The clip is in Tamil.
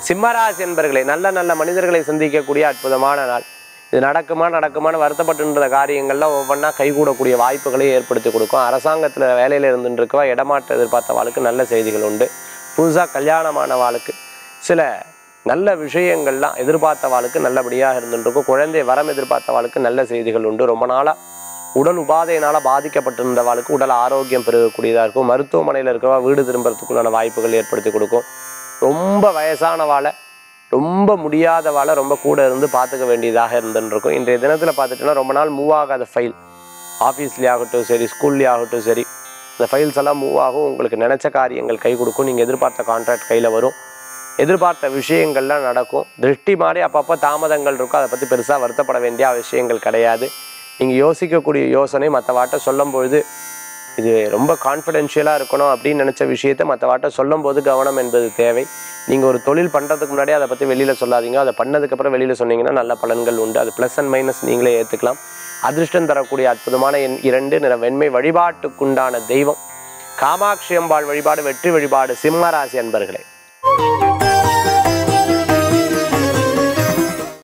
சிம்மராசி என்பர்களே நல்ல நல்ல மனிதர்களை சந்திக்கக்கூடிய அற்புதமான நாள் இது நடக்குமா நடக்குமான்னு வருத்தப்பட்டுன்ற காரியங்கள்லாம் ஒவ்வொன்றா கைகூடக்கூடிய வாய்ப்புகளை ஏற்படுத்தி கொடுக்கும் அரசாங்கத்தில் வேலையில் இருந்துட்டு இருக்கவா இடமாற்ற எதிர்பார்த்தவாளுக்கு நல்ல செய்திகள் உண்டு புதுசாக கல்யாணமானவாளுக்கு சில நல்ல விஷயங்கள்லாம் எதிர்பார்த்தவாளுக்கு நல்லபடியாக இருந்துருக்கும் குழந்தை வரம் எதிர்பார்த்தவாளுக்கு நல்ல செய்திகள் உண்டு ரொம்ப நாளாக உடல் உபாதையினால் பாதிக்கப்பட்டிருந்தவாளுக்கு உடல் ஆரோக்கியம் பெருகக்கூடியதாக இருக்கும் மருத்துவமனையில் இருக்கிறவா வீடு திரும்புறதுக்குள்ளான வாய்ப்புகள் ஏற்படுத்தி கொடுக்கும் ரொம்ப வயசானவாளை ரொம்ப முடியாதவாளை ரொம்ப கூட இருந்து பார்த்துக்க வேண்டியதாக இருந்துருக்கும் இன்றைய தினத்தில் பார்த்துட்டோன்னா ரொம்ப நாள் மூவ் ஆகாத ஃபைல் ஆஃபீஸ்லேயே ஆகட்டும் சரி ஸ்கூல்லேயே ஆகட்டும் சரி இந்த ஃபைல்ஸ் எல்லாம் மூவ் ஆகும் உங்களுக்கு நினச்ச காரியங்கள் கை கொடுக்கும் நீங்கள் எதிர்பார்த்த கான்ட்ராக்ட் கையில் வரும் எதிர்பார்த்த விஷயங்கள்லாம் நடக்கும் திருஷ்டி மாதிரி அப்பப்போ தாமதங்கள் இருக்கும் அதை பற்றி பெருசாக வருத்தப்பட வேண்டிய விஷயங்கள் கிடையாது நீங்கள் யோசிக்கக்கூடிய யோசனை மற்றவாட்ட சொல்லும் பொழுது இது ரொம்ப கான்ஃபிடென்ஷியலாக இருக்கணும் அப்படின்னு நினச்ச விஷயத்தை மற்றவாட்ட சொல்லும்போது கவனம் என்பது தேவை நீங்கள் ஒரு தொழில் பண்ணுறதுக்கு முன்னாடி அதை பற்றி வெளியில் சொல்லாதீங்க அதை பண்ணதுக்கப்புறம் வெளியில் சொன்னீங்கன்னா நல்ல பலன்கள் உண்டு அது ப்ளஸ் அண்ட் மைனஸ் நீங்களே ஏற்றுக்கலாம் அதிர்ஷ்டம் தரக்கூடிய அற்புதமான எண் இரண்டு நிற வெண்மை வழிபாட்டுக்குண்டான தெய்வம் காமாட்சி அம்பாள் வழிபாடு வெற்றி வழிபாடு சிம்மராசி அன்பர்களே